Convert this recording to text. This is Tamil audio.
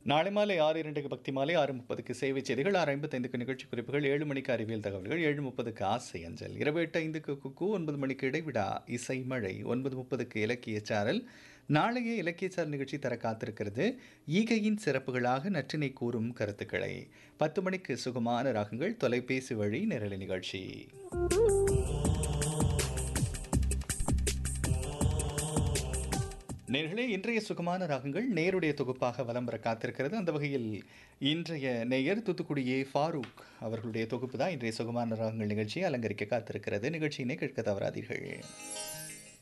நாளை மாலை ஆறு இரண்டுக்கு பக்தி மாலை ஆறு முப்பதுக்கு சேவை செய்திகள் ஆறு ஐம்பத்தைந்துக்கு நிகழ்ச்சி குறிப்புகள் ஏழு மணிக்கு அறிவியல் தகவல்கள் ஏழு முப்பதுக்கு ஆசை அஞ்சல் இரவு எட்டு ஐந்துக்கு குக்கு ஒன்பது மணிக்கு இடைவிடா இசை மழை ஒன்பது முப்பதுக்கு இலக்கிய சாரல் நாளைய இலக்கிய சாரல் நிகழ்ச்சி தர காத்திருக்கிறது ஈகையின் சிறப்புகளாக நற்றினை கூறும் கருத்துக்களை பத்து மணிக்கு சுகமான ராகங்கள் தொலைபேசி வழி நிரலை நிகழ்ச்சி நேர்களே இன்றைய சுகமான ராகங்கள் நேருடைய தொகுப்பாக வலம் வர காத்திருக்கிறது அந்த வகையில் இன்றைய நேயர் தூத்துக்குடியே ஃபாரூக் அவர்களுடைய தொகுப்பு தான் இன்றைய சுகமான ராகங்கள் நிகழ்ச்சியை அலங்கரிக்க காத்திருக்கிறது நிகழ்ச்சியினை கேட்க தவறாதீர்கள்